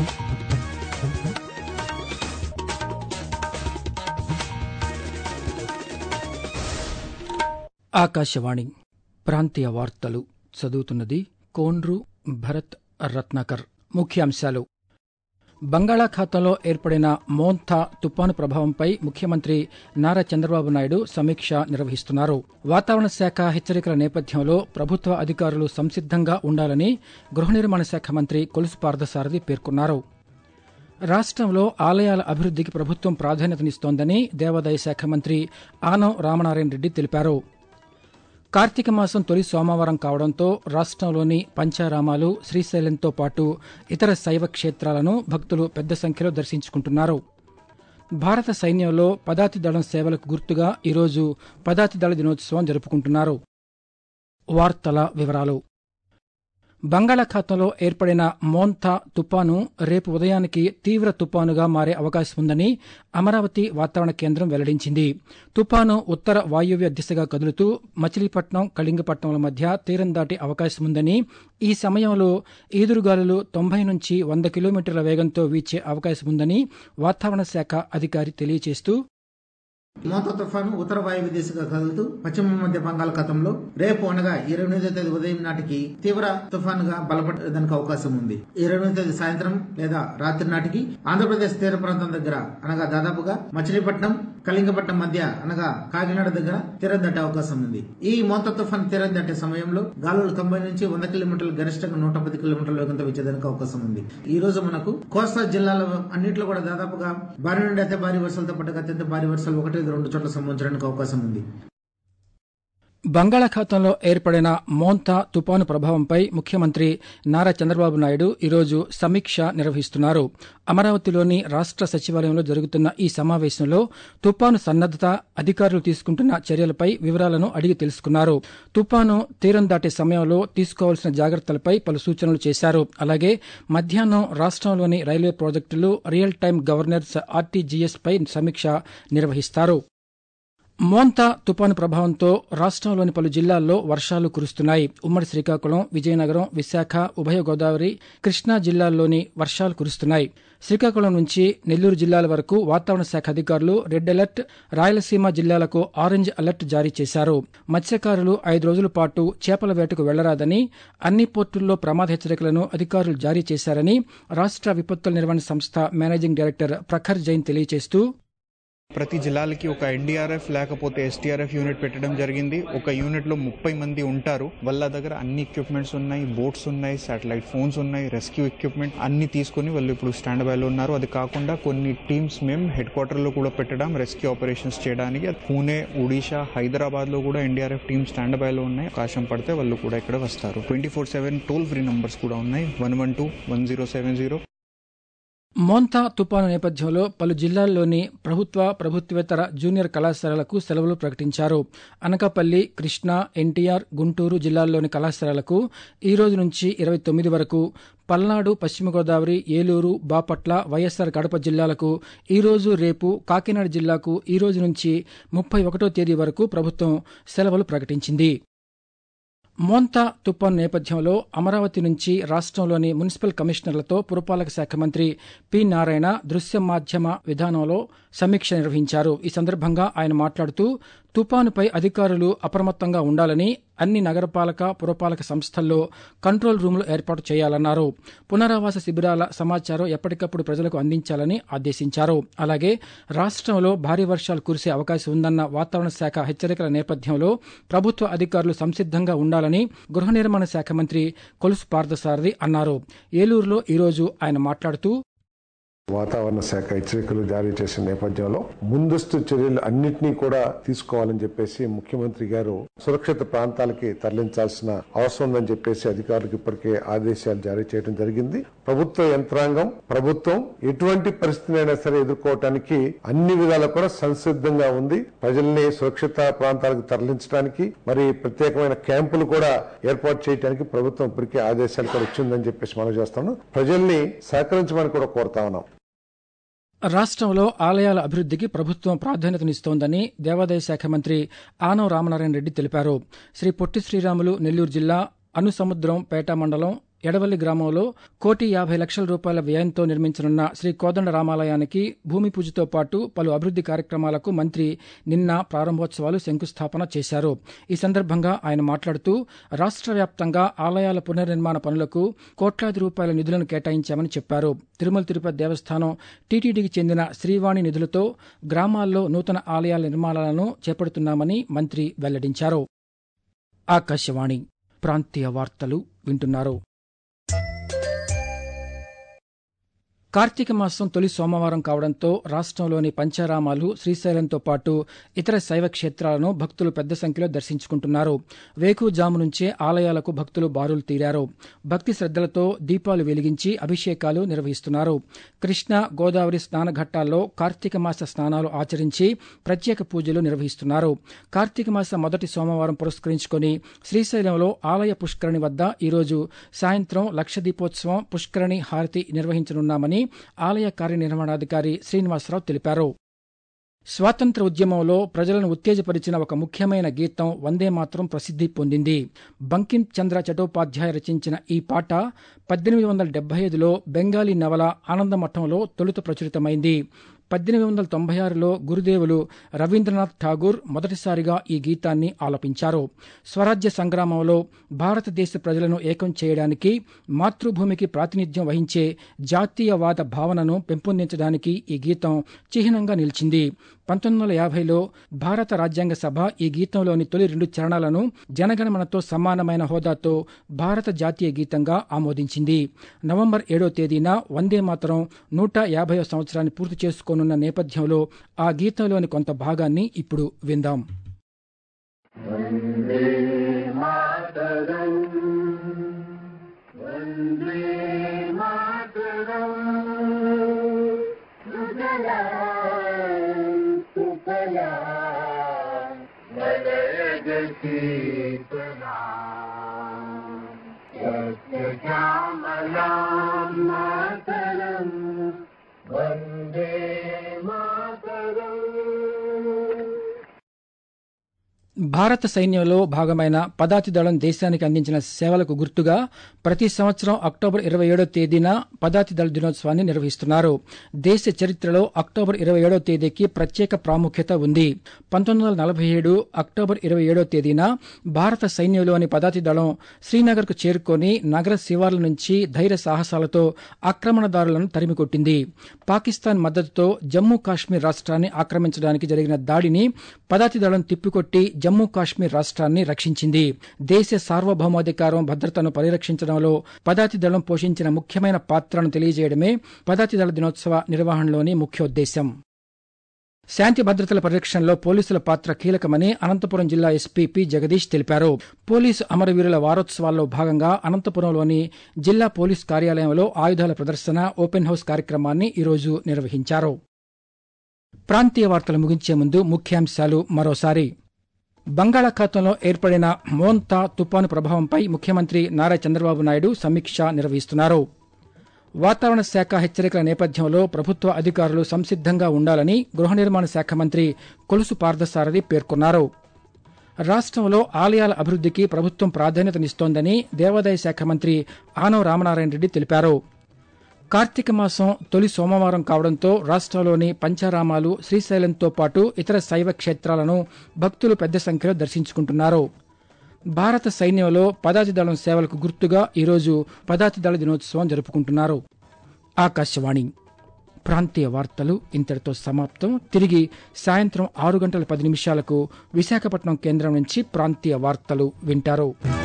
ఆకాశవాణి ప్రాంతీయ వార్తలు చదువుతున్నది కోన్రు భరత్ రత్నాకర్ ముఖ్యాంశాలు బంగాళాఖాతంలో ఏర్పడిన మోంథా తుపాను ప్రభావంపై ముఖ్యమంత్రి నారా చంద్రబాబు నాయుడు సమీక్ష నిర్వహిస్తున్నారు వాతావరణ శాఖ హెచ్చరికల నేపథ్యంలో ప్రభుత్వ అధికారులు సంసిద్దంగా ఉండాలని గృహ నిర్మాణ శాఖ మంత్రి కొలుసు పార్థసారథి పేర్కొన్నారు రాష్ట్రంలో ఆలయాల అభివృద్దికి ప్రభుత్వం ప్రాధాన్యతనిస్తోందని దేవాదాయ శాఖ మంత్రి ఆనం రామనారాయణ రెడ్డి తెలిపారు కార్తీక మాసం తొలి సోమవారం కావడంతో రాష్ట్రంలోని పంచారామాలు శ్రీశైలంతో పాటు ఇతర శైవ క్షేత్రాలను భక్తులు పెద్ద సంఖ్యలో దర్శించుకుంటున్నారు భారత సైన్యంలో పదాతి దళం సేవలకు గుర్తుగా ఈరోజు పదాతి దళ దినోత్సవం జరుపుకుంటున్నారు వార్తల వివరాలు బంగాళాఖాతంలో ఏర్పడిన మోంథా తుపాను రేపు ఉదయానికి తీవ్ర తుపానుగా మారే అవకాశం ఉందని అమరావతి వాతావరణ కేంద్రం వెల్లడించింది తుపాను ఉత్తర వాయువ్య దిశగా కదులుతూ మచిలీపట్నం కళింగపట్నంల మధ్య తీరం దాటే అవకాశం ఉందని ఈ సమయంలో ఈదురుగాలులు తొంభై నుంచి వంద కిలోమీటర్ల వేగంతో వీచే అవకాశం ఉందని వాతావరణ శాఖ అధికారి తెలియజేస్తూ మోతా తుఫాను ఉత్తర వాయువ్య దిశగా కదులుతూ పశ్చిమ మధ్య బంగాళాఖాతంలో రేపు అనగా ఇరవై ఎనిమిదో తేదీ ఉదయం నాటికి తీవ్ర తుఫానుగా బలపడడానికి అవకాశం ఉంది ఇరవై ఎనిమిదో తేదీ సాయంత్రం లేదా రాత్రి నాటికి ఆంధ్రప్రదేశ్ తీర ప్రాంతం దగ్గర అనగా దాదాపుగా మచిలీపట్నం కళింగపట్నం మధ్య అనగా కాకినాడ దగ్గర తీరం దాటే అవకాశం ఉంది ఈ మోతా తుఫాన్ తీరం దాటే సమయంలో గాలులు తొంభై నుంచి వంద కిలోమీటర్లు గరిష్టంగా నూట పది కిలోమీటర్ల వేగంతో వీచేదానికి అవకాశం ఉంది ఈ రోజు మనకు కోస్తా జిల్లాల అన్నింటిలో కూడా దాదాపుగా భారీ నుండి అయితే భారీ వర్షాలతో పాటు అత్యంత భారీ వర్షాలు ఒకటి రెండు చోట్ల సంభవించడానికి అవకాశం ఉంది బంగాళాఖాతంలో ఏర్పడిన మోంతా తుపాను ప్రభావంపై ముఖ్యమంత్రి నారా చంద్రబాబు నాయుడు ఈరోజు సమీక్ష నిర్వహిస్తున్నారు అమరావతిలోని రాష్ట సచివాలయంలో జరుగుతున్న ఈ సమావేశంలో తుపాను సన్నద్దత అధికారులు తీసుకుంటున్న చర్యలపై వివరాలను అడిగి తెలుసుకున్నారు తుపాను తీరం దాటే సమయంలో తీసుకోవాల్సిన జాగ్రత్తలపై పలు సూచనలు చేశారు అలాగే మధ్యాహ్నం రాష్ట్రంలోని రైల్వే ప్రాజెక్టులు రియల్ టైం గవర్నర్స్ ఆర్టీజీఎస్ పై సమీక్ష నిర్వహిస్తారు మోంతా తుపాను ప్రభావంతో రాష్ట్రంలోని పలు జిల్లాల్లో వర్షాలు కురుస్తున్నాయి ఉమ్మడి శ్రీకాకుళం విజయనగరం విశాఖ ఉభయ గోదావరి కృష్ణా జిల్లాల్లోని వర్షాలు కురుస్తున్నాయి శ్రీకాకుళం నుంచి నెల్లూరు జిల్లాల వరకు వాతావరణ శాఖ అధికారులు రెడ్ అలర్ట్ రాయలసీమ జిల్లాలకు ఆరెంజ్ అలర్ట్ జారీ చేశారు మత్స్యకారులు ఐదు రోజుల పాటు చేపల వేటకు వెళ్లరాదని అన్ని పోర్టుల్లో ప్రమాద హెచ్చరికలను అధికారులు జారీ చేశారని రాష్ట విపత్తుల నిర్వహణ సంస్థ మేనేజింగ్ డైరెక్టర్ ప్రఖర్ జైన్ తెలియజేస్తూ ప్రతి జిల్లాలకి ఒక ఎన్డీఆర్ఎఫ్ లేకపోతే ఎస్టీఆర్ఎఫ్ యూనిట్ పెట్టడం జరిగింది ఒక యూనిట్ లో ముప్పై మంది ఉంటారు వాళ్ళ దగ్గర అన్ని ఎక్విప్మెంట్స్ ఉన్నాయి బోట్స్ ఉన్నాయి శాటిలైట్ ఫోన్స్ ఉన్నాయి రెస్క్యూ ఎక్విప్మెంట్ అన్ని తీసుకుని వాళ్ళు ఇప్పుడు స్టాండ్ బై లో ఉన్నారు అది కాకుండా కొన్ని టీమ్స్ మేము హెడ్ క్వార్టర్ లో కూడా పెట్టడం రెస్క్యూ ఆపరేషన్స్ చేయడానికి పూణే ఒడిషా హైదరాబాద్ లో కూడా ఎన్డీఆర్ఎఫ్ టీమ్ స్టాండ్ బై లో ఉన్నాయి అవకాశం పడితే వాళ్ళు కూడా ఇక్కడ వస్తారు twenty four seven toll free numbers కూడా ఉన్నాయి one one two one zero seven zero Montha తుపాను నేపథ్యంలో పలు జిల్లాల్లోని ప్రభుత్వ ప్రభుత్వేతర జూనియర్ కళాశాలలకు సెలవులు ప్రకటించారు అనకాపల్లి కృష్ణా ఎన్టీఆర్ గుంటూరు జిల్లాల్లోని కళాశాలలకు ఈ రోజు నుంచి ఇరవై తొమ్మిది వరకు పల్నాడు పశ్చిమ గోదావరి ఏలూరు బాపట్ల వైఎస్సార్ కడప జిల్లాలకు ఈ రోజు రేపు కాకినాడ జిల్లాకు ఈ రోజు నుంచి ముప్పై ఒకటో తేదీ వరకు ప్రభుత్వం సెలవులు ప్రకటించింది మోంతా తుపాను నేపథ్యంలో అమరావతి నుంచి రాష్ట్రంలోని మున్సిపల్ కమిషనర్లతో పురపాలక శాఖ మంత్రి పి నారాయణ దృశ్య మాధ్యమ విధానంలో సమీక్ష నిర్వహించారు ఈ సందర్భంగా ఆయన మాట్లాడుతూ తుపానుపై అధికారులు అప్రమత్తంగా ఉండాలని అన్ని నగరపాలక పురపాలక సంస్థల్లో కంట్రోల్ రూములు ఏర్పాటు చేయాలన్నారు పునరావాస శిబిరాల సమాచారం ఎప్పటికప్పుడు ప్రజలకు అందించాలని ఆదేశించారు అలాగే రాష్ట్రంలో భారీ వర్షాలు కురిసే అవకాశం ఉందన్న వాతావరణ శాఖ హెచ్చరికల నేపథ్యంలో ప్రభుత్వ అధికారులు సంసిద్దంగా ఉండాలని గృహ నిర్మాణ శాఖ మంత్రి కొలుసు పార్థసారథి అన్నారు ఏలూరులో ఈరోజు ఆయన మాట్లాడుతూ వాతావరణ శాఖ హెచ్చరికలు జారీ చేసిన నేపథ్యంలో ముందస్తు చర్యలు అన్నింటినీ కూడా తీసుకోవాలని చెప్పేసి ముఖ్యమంత్రి గారు సురక్షిత ప్రాంతాలకి తరలించాల్సిన అవసరం ఉందని చెప్పేసి అధికారులకు ఇప్పటికే ఆదేశాలు జారీ చేయడం జరిగింది ప్రభుత్వ యంత్రాంగం ప్రభుత్వం ఎటువంటి పరిస్థితినైనా సరే ఎదుర్కోవటానికి అన్ని విధాలు కూడా సంసిద్ధంగా ఉంది ప్రజల్ని సురక్షిత ప్రాంతాలకు తరలించడానికి మరి ప్రత్యేకమైన క్యాంపులు కూడా ఏర్పాటు చేయడానికి ప్రభుత్వం ఇప్పటికే ఆదేశాలు కూడా ఇచ్చిందని చెప్పేసి మనం చేస్తాను ప్రజల్ని సహకరించమని కూడా కోరుతా ఉన్నాం రాష్ట్రంలో ఆలయాల అభివృద్దికి ప్రభుత్వం ప్రాధాన్యతనిస్తోందని దేవాదాయ శాఖ మంత్రి ఆనం రామనారాయణ రెడ్డి తెలిపారు శ్రీ పొట్టి శ్రీరాములు నెల్లూరు జిల్లా అనుసముద్రం పేట మండలం ఎడవల్లి గ్రామంలో కోటి యాభై లక్షల రూపాయల వ్యయంతో నిర్మించనున్న శ్రీ కోదండ రామాలయానికి భూమి పూజతో పాటు పలు అభివృద్ది కార్యక్రమాలకు మంత్రి నిన్న ప్రారంభోత్సవాలు శంకుస్థాపన చేశారు ఈ సందర్భంగా ఆయన మాట్లాడుతూ రాష్ట్ర వ్యాప్తంగా ఆలయాల పునర్నిర్మాణ పనులకు కోట్లాది రూపాయల నిధులను కేటాయించామని చెప్పారు తిరుమల తిరుపతి దేవస్థానం టీటీడీకి చెందిన శ్రీవాణి నిధులతో గ్రామాల్లో నూతన ఆలయాల నిర్మాణాలను చేపడుతున్నామని మంత్రి వెల్లడించారు ఆకాశవాణి ప్రాంతీయ వార్తలు వింటున్నారు కార్తీక మాసం తొలి సోమవారం కావడంతో రాష్ట్రంలోని పంచారామాలు శ్రీశైలంతో పాటు ఇతర శైవ క్షేత్రాలను భక్తులు పెద్ద సంఖ్యలో దర్శించుకుంటున్నారు వేకువజాము నుంచే ఆలయాలకు భక్తులు బారులు తీరారు భక్తి శ్రద్దలతో దీపాలు వెలిగించి అభిషేకాలు నిర్వహిస్తున్నారు కృష్ణ గోదావరి స్నానఘట్టాల్లో కార్తీక మాస స్నానాలు ఆచరించి ప్రత్యేక పూజలు నిర్వహిస్తున్నారు కార్తీక మాస మొదటి సోమవారం పురస్కరించుకొని శ్రీశైలంలో ఆలయ పుష్కరణి వద్ద ఈరోజు సాయంత్రం లక్ష దీపోత్సవం పుష్కరణి హారతి నిర్వహించనున్నామని ఆలయ కార్యనిర్వహణాధికారి శ్రీనివాసరావు తెలిపారు స్వాతంత్ర ఉద్యమంలో ప్రజలను ఉత్తేజపరిచిన ఒక ముఖ్యమైన గీతం వందే మాత్రం ప్రసిద్ధి పొందింది బంకిం చంద్ర చటోపాధ్యాయ రచించిన ఈ పాట పద్దెనిమిది వందల డెబ్బై ఐదులో బెంగాలీ నవల ఆనందమఠంలో తొలుత ప్రచురితమైంది పద్దెనిమిది వందల తొంభై ఆరులో గురుదేవులు రవీంద్రనాథ్ ఠాగూర్ మొదటిసారిగా ఈ గీతాన్ని ఆలపించారు స్వరాజ్య సంగ్రామంలో భారతదేశ ప్రజలను ఏకం చేయడానికి మాతృభూమికి ప్రాతినిధ్యం వహించే జాతీయవాద భావనను పెంపొందించడానికి ఈ గీతం చిహ్నంగా నిలిచింది పంతొమ్మిది వందల యాభైలో భారత రాజ్యాంగ సభ ఈ గీతంలోని తొలి రెండు చరణాలను జనగణమనతో సమానమైన హోదాతో భారత జాతీయ గీతంగా ఆమోదించింది నవంబర్ ఏడో తేదీన వందే మాతరం నూట యాభైవ సంవత్సరాన్ని పూర్తి చేసుకోనున్న నేపథ్యంలో ఆ గీతంలోని కొంత భాగాన్ని ఇప్పుడు విందాం భారత సైన్యంలో భాగమైన పదాతి దళం దేశానికి అందించిన సేవలకు గుర్తుగా ప్రతి సంవత్సరం అక్టోబర్ ఇరవై ఏడో తేదీన పదాతి దళ దినోత్సవాన్ని నిర్వహిస్తున్నారు దేశ చరిత్రలో అక్టోబర్ ఇరవై ఏడో తేదీకి ప్రత్యేక ప్రాముఖ్యత ఉంది పంతొమ్మిది వందల నలభై ఏడు అక్టోబర్ ఇరవై ఏడో తేదీన భారత సైన్యంలోని పదాతి దళం శ్రీనగర్కు చేరుకొని నగర శివార్ల నుంచి ధైర్య సాహసాలతో ఆక్రమణదారులను తరిమికొట్టింది పాకిస్తాన్ మద్దతుతో జమ్మూ కాశ్మీర్ రాష్ట్రాన్ని ఆక్రమించడానికి జరిగిన దాడిని పదాతి దళం తిప్పికొట్టి జమ్మూ కాశ్మీర్ రాష్ట్రాన్ని రక్షించింది దేశ సార్వభౌమాధికారం భద్రతను పరిరక్షించడంలో పదాతి దళం పోషించిన ముఖ్యమైన పాత్రను తెలియజేయడమే పదాతి దళ దినోత్సవ నిర్వహణలోని ముఖ్యోద్దేశం శాంతి భద్రతల పరిరక్షణలో పోలీసుల పాత్ర కీలకమని అనంతపురం జిల్లా ఎస్పీ పి జగదీష్ తెలిపారు పోలీసు అమరవీరుల వారోత్సవాల్లో భాగంగా అనంతపురంలోని జిల్లా పోలీస్ కార్యాలయంలో ఆయుధాల ప్రదర్శన ఓపెన్ హౌస్ కార్యక్రమాన్ని ఈరోజు నిర్వహించారు ప్రాంతీయ వార్తలు ముగించే ముందు ముఖ్యాంశాలు మరోసారి బంగాళాఖాతంలో ఏర్పడిన మోంతా తుపాను ప్రభావంపై ముఖ్యమంత్రి నారా చంద్రబాబు నాయుడు సమీక్ష నిర్వహిస్తున్నారు వాతావరణ శాఖ హెచ్చరికల నేపథ్యంలో ప్రభుత్వ అధికారులు సంసిద్దంగా ఉండాలని గృహ నిర్మాణ శాఖ మంత్రి కొలుసు పార్థసారథి పేర్కొన్నారు రాష్ట్రంలో ఆలయాల అభివృద్ధికి ప్రభుత్వం ప్రాధాన్యతనిస్తోందని దేవాదాయ శాఖ మంత్రి ఆనవ రామనారాయణ రెడ్డి తెలిపారు కార్తీక మాసం తొలి సోమవారం కావడంతో రాష్ట్రంలోని పంచారామాలు శ్రీశైలంతో పాటు ఇతర శైవ క్షేత్రాలను భక్తులు పెద్ద సంఖ్యలో దర్శించుకుంటున్నారు భారత సైన్యంలో పదాతి దళం సేవలకు గుర్తుగా ఈరోజు పదాతి దళ దినోత్సవం జరుపుకుంటున్నారు ఆకాశవాణి ప్రాంతీయ వార్తలు ఇంతటితో సమాప్తం తిరిగి సాయంత్రం ఆరు గంటల పది నిమిషాలకు విశాఖపట్నం కేంద్రం నుంచి ప్రాంతీయ వార్తలు వింటారు